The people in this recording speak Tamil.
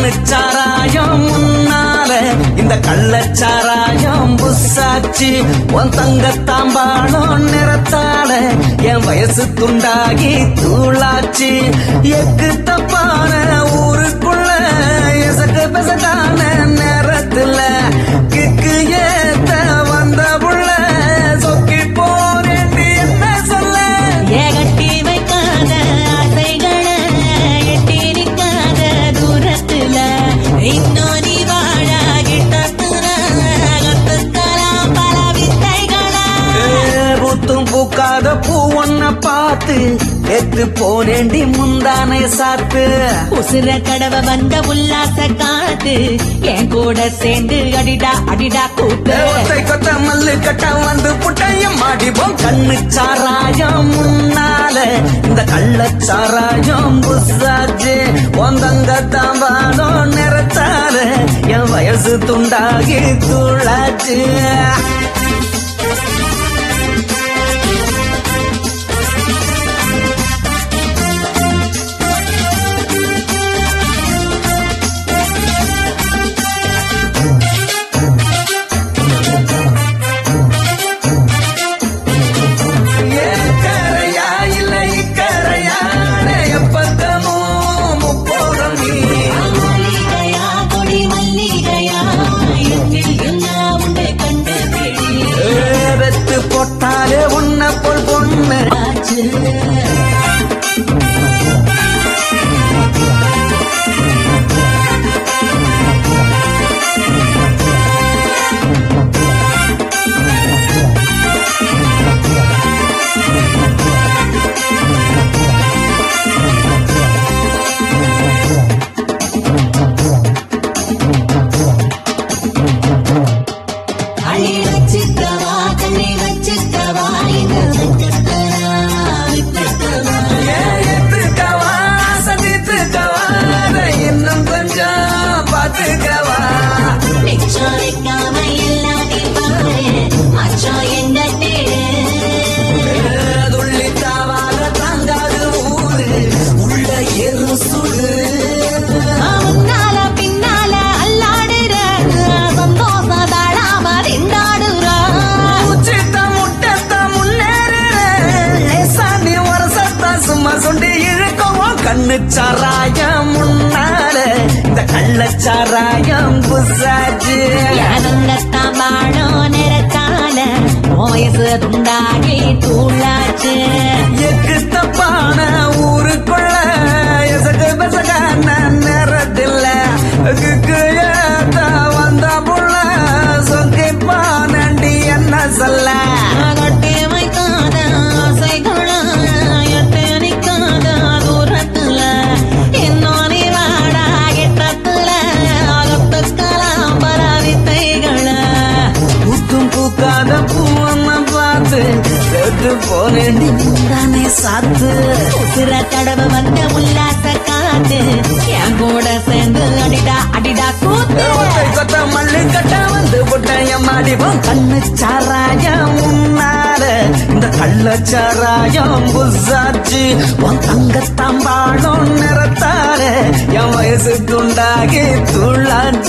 கண்ணு சாராயம் முன்னால இந்த கள்ளச்சாராயம் புசாச்சு உன் தங்க தாம்பாளம் நிறத்தால என் வயசு துண்டாகி தூளாச்சு எக்கு தப்பான ஊருக்குள்ள எசக்கு பெசகான நேரத்துல கிக்கு ஏத்த வந்த புள்ள சொக்கி போறேன்னு என்ன சொல்ல ஏகட்டி வைக்காத ஆசைகளை எட்டி நிற்காத தூரத்துல இன்னும் நீ வாழ கிட்டத்துல கத்துக்கலாம் பல வித்தைகளை பூத்தும் பூக்காத பூ ஒன்ன பார்த்து எத்து போனேண்டி முந்தானை சாத்து உசுர கடவை வந்த உல்லாச காத்து என் கூட சேர்ந்து அடிடா அடிடா கூட்டு ஒத்தை கொத்த மல்லு கட்ட வந்து புட்டையும் மாடிப்போம் கண்ணு சாராயம் முன்னால இந்த கள்ளச்சாராயம் புசாச்சு ஒந்தங்க தாம்பாலும் நிறத்தால என் வயசு துண்டாகி தூளாச்சு ஏக்கரையா இல்லை இக்கரையா எப்பக்கமும் முப்போகம் நீ மல்லிகையா கொடி மல்லிகையா என்னில் எல்லாம் உண்டு கண்டு வெத்து போட்டாலே உன்ன போல் பொண்ணு ஆச்சு அள்ளி வச்சுக்கவா தண்ணி வச்சுக்கவா இது வச்சுக்கவா வச்சுக்கவா ஏத்துக்கவா சந்தித்துக்கவா அதை இன்னும் கொஞ்சம் பார்த்துக்கவா மிச்சம் வைக்காம இல்லாட்டி பாரு மச்சம் எங்க தேடு துள்ளி தாவாக தாங்காது ஊரு உள்ள எரு சுடு முன்னால பின்னால அல்லாடுற சந்தோஷ தாழாம திண்டாடுற உச்சித்த முட்டத்த முன்னேறு லேசாண்டி வரசத்தா சும்மா சொண்டி இழுக்கவும் கண்ணு சாராயம் முன்னால இந்த கள்ளச்சாராயம் புசாச்சு யானங்கத்தான் வாழும் நிறத்தால வயசு துண்டாகி தூளாச்சு எக்கு தப்பான ஊருக்குள்ள எசகு பெசகான நேரத்தில் கிக்கு ஏத்த வந்த புள்ள சொங்கி பானண்டி என்ன சொல்ல கட்டி வைக்காத ஆசைகளா எட்டு நிக்காத தூரத்துல இன்னும் நீ வாடா கிட்டத்துல அகத்துக்கலாம் பல வித்தைகளை பூத்தும் பூக்காத பூவನ್ನ பார்த்து கேட்டு போனேண்டி தானே சாத்து உசுர தடவை வந்த உல்லாச காத்து என் கூட சேர்ந்து அடிடா அடிடா கூத்து ஒத்தை கொத்த மல்லு கட்ட வந்து புட்டையம் மாடிவோம் கண்ணு சாராயம் முன்னால இந்த கள்ளச்சாராயம் புசாச்சு உன் தங்க தம்பாளம் நிறத்தால என் வயசு துண்டாகி துள்ளாச்சு